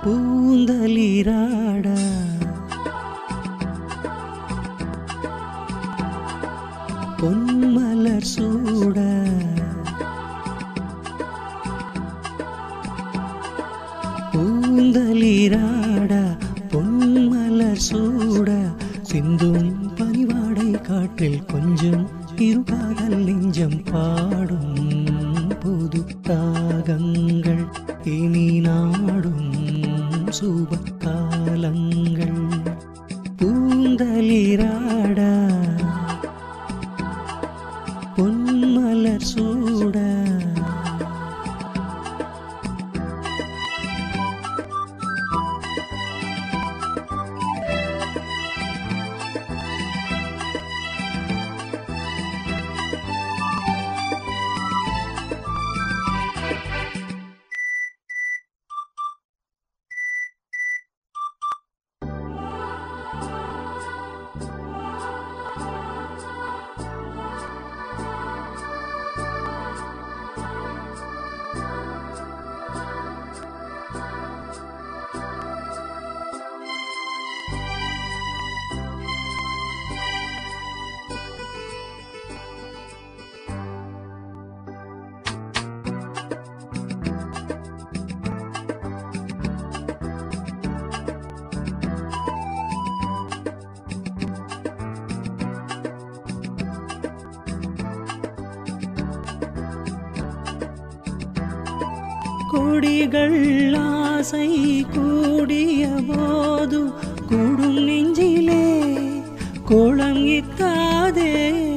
பூந்தளிராட பொன்மலர் சூட பூந்தளிராட பொன்மலர் சூட சிந்தும் பனிவாடை காற்றில் கொஞ்சம் இருகாதல் நெஞ்சம் பாடும் புது தாகங்கள் இனி நாடும் சுப காலங்கள் பூந்தளிராட பொன்மலர் சூட கொடிகள் ஆசை கூடிய போது கூடும் நெஞ்சிலே கோலம் இத்தாதே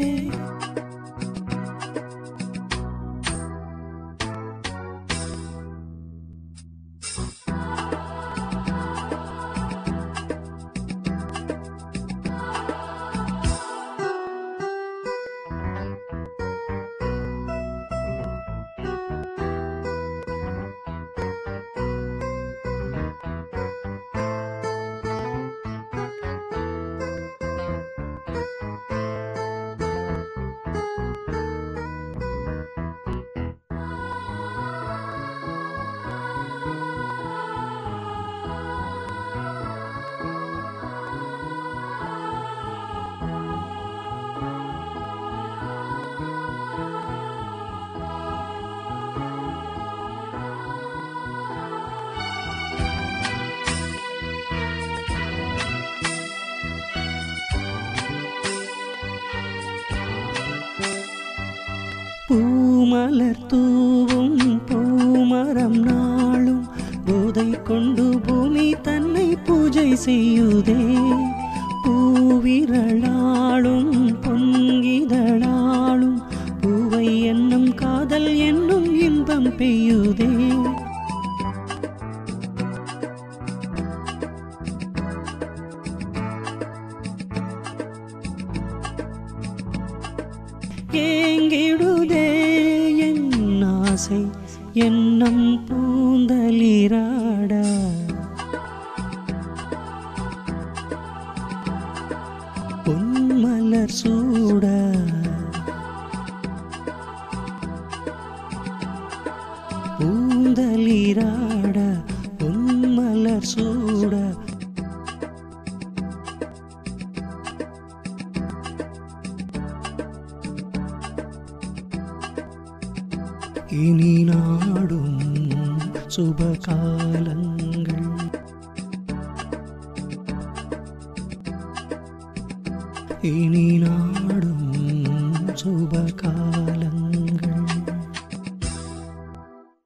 பூமலர் தூவும் பூமரம் நாளும் போதை கொண்டு பூமி தன்னை பூஜை செய்யுதே பூவிரளாளும் பொங்கிதழாளும் பூவை என்னும் காதல் என்னும் இன்பம் பெய்யுதே ஏங்கிடுதே என் ஆசை எண்ணம் பூந்தளிராட பொன்மலர் சூட பூந்தளிராட பொன்மலர் சூட இனி நாடும் சுபகாலங்கள் இனி நாடும்